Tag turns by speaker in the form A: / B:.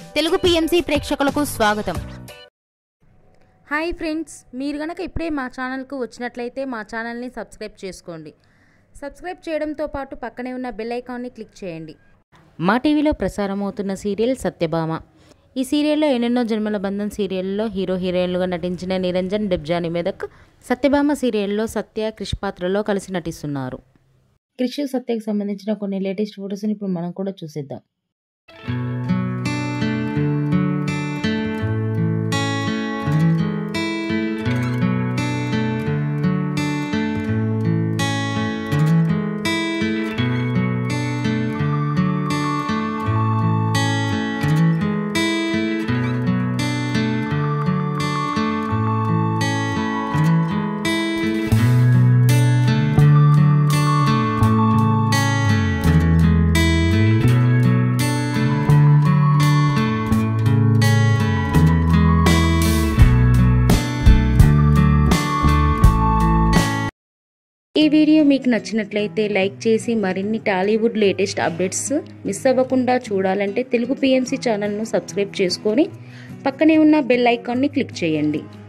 A: Telugu PMC ప్రేక్షకులకు స్వాగతం
B: hi friends మీరు గనక ఇప్పుడే మా ఛానల్కు వచ్చినట్లయితే మా ఛానల్ని సబ్స్క్రైబ్ చేసుకోండి సబ్స్క్రైబ్ చేయడంతో పాటు పక్కనే ఉన్న బెల్ ఐకాన్ని క్లిక్ చేయండి మా టీవీలో ప్రసారం అవుతున్న సీరియల్ సత్యభామ ఈ సీరియల్లో ఎన్నెన్నో జన్మల బంధం సీరియల్లో హీరో హీరోయిన్లుగా నటించిన నిరంజన్ డెబ్జాని మెదక్ సత్యభామ సీరియల్లో సత్య క్రిష్ పాత్రలో కలిసి నటిస్తున్నారు క్రిష్ సత్యకి సంబంధించిన కొన్ని లేటెస్ట్ ఫొటోస్ని ఇప్పుడు మనం కూడా చూసేద్దాం ఈ వీడియో మీకు నచ్చినట్లయితే లైక్ చేసి మరిన్ని టాలీవుడ్ లేటెస్ట్ అప్డేట్స్ మిస్ అవ్వకుండా చూడాలంటే తెలుగు పిఎంసి ఛానల్ను సబ్స్క్రైబ్ చేసుకొని పక్కనే ఉన్న బెల్ ఐకాన్ని క్లిక్ చేయండి